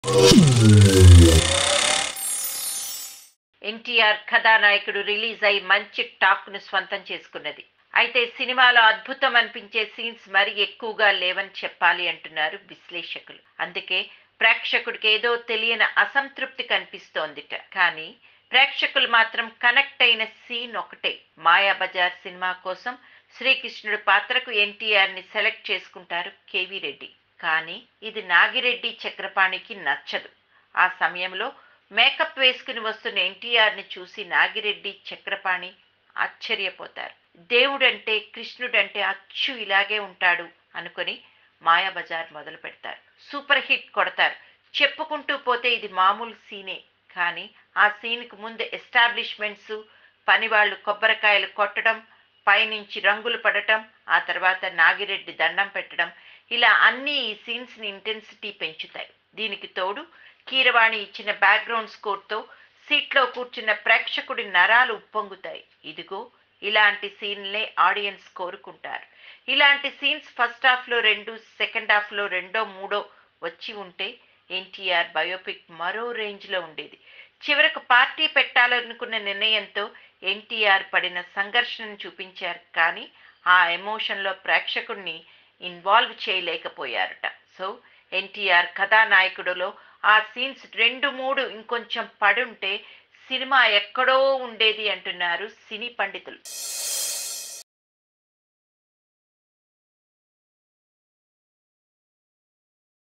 ఎన్టీఆర్ కథానాయకుడు రిలీజ్ అయి మంచి టాక్ ను స్వంతం చేసుకున్నది అయితే సినిమాలో అద్భుతం అనిపించే సీన్స్ మరి ఎక్కువగా లేవని చెప్పాలి అంటున్నారు విశ్లేషకులు అందుకే ప్రేక్షకుడికి ఏదో తెలియని అసంతృప్తి కనిపిస్తోందిట కానీ ప్రేక్షకులు మాత్రం కనెక్ట్ అయిన సీన్ ఒకటే మాయాబజార్ సినిమా కోసం శ్రీకృష్ణుడు పాత్రకు ఎన్టీఆర్ ని సెలెక్ట్ చేసుకుంటారు కేవీ రెడ్డి కానీ ఇది నాగిరెడ్డి చక్రపాణికి నచ్చదు ఆ సమయంలో మేకప్ వేసుకుని వస్తున్న ఎన్టీఆర్ ని చూసి నాగిరెడ్డి చక్రపాణి ఆశ్చర్యపోతారు దేవుడంటే కృష్ణుడంటే అచ్చు ఇలాగే ఉంటాడు అనుకొని మాయాబజార్ మొదలు పెడతారు సూపర్ హిట్ కొడతారు చెప్పుకుంటూ పోతే ఇది మామూలు సీనే కానీ ఆ సీన్కి ముందు ఎస్టాబ్లిష్మెంట్స్ పనివాళ్ళు కొబ్బరికాయలు కొట్టడం పైనుంచి రంగులు పడటం ఆ తర్వాత నాగిరెడ్డి దండం పెట్టడం ఇలా అన్ని ఈ సీన్స్ ని ఇంటెన్సిటీ పెంచుతాయి దీనికి తోడు కీరవాణి ఇచ్చిన బ్యాక్గ్రౌండ్ స్కోర్తో సీట్లో కూర్చున్న ప్రేక్షకుడి నరాలు ఉప్పొంగుతాయి ఇదిగో ఇలాంటి సీన్లే ఆడియన్స్ కోరుకుంటారు ఇలాంటి సీన్స్ ఫస్ట్ హాఫ్లో రెండు సెకండ్ హాఫ్లో రెండో మూడో వచ్చి ఉంటే ఎన్టీఆర్ బయోపిక్ మరో రేంజ్లో ఉండేది చివరకు పార్టీ పెట్టాలనుకున్న నిర్ణయంతో ఎన్టీఆర్ పడిన సంఘర్షణను చూపించారు కానీ ఆ ఎమోషన్లో ప్రేక్షకుడిని ఇన్వాల్వ్ చేయలేకపోయారట సో ఎన్టీఆర్ కథానాయకుడులో ఆ సీన్స్ రెండు మూడు ఇంకొంచెం పడుంటే సినిమా ఎక్కడో ఉండేది అంటున్నారు సినీ పండితులు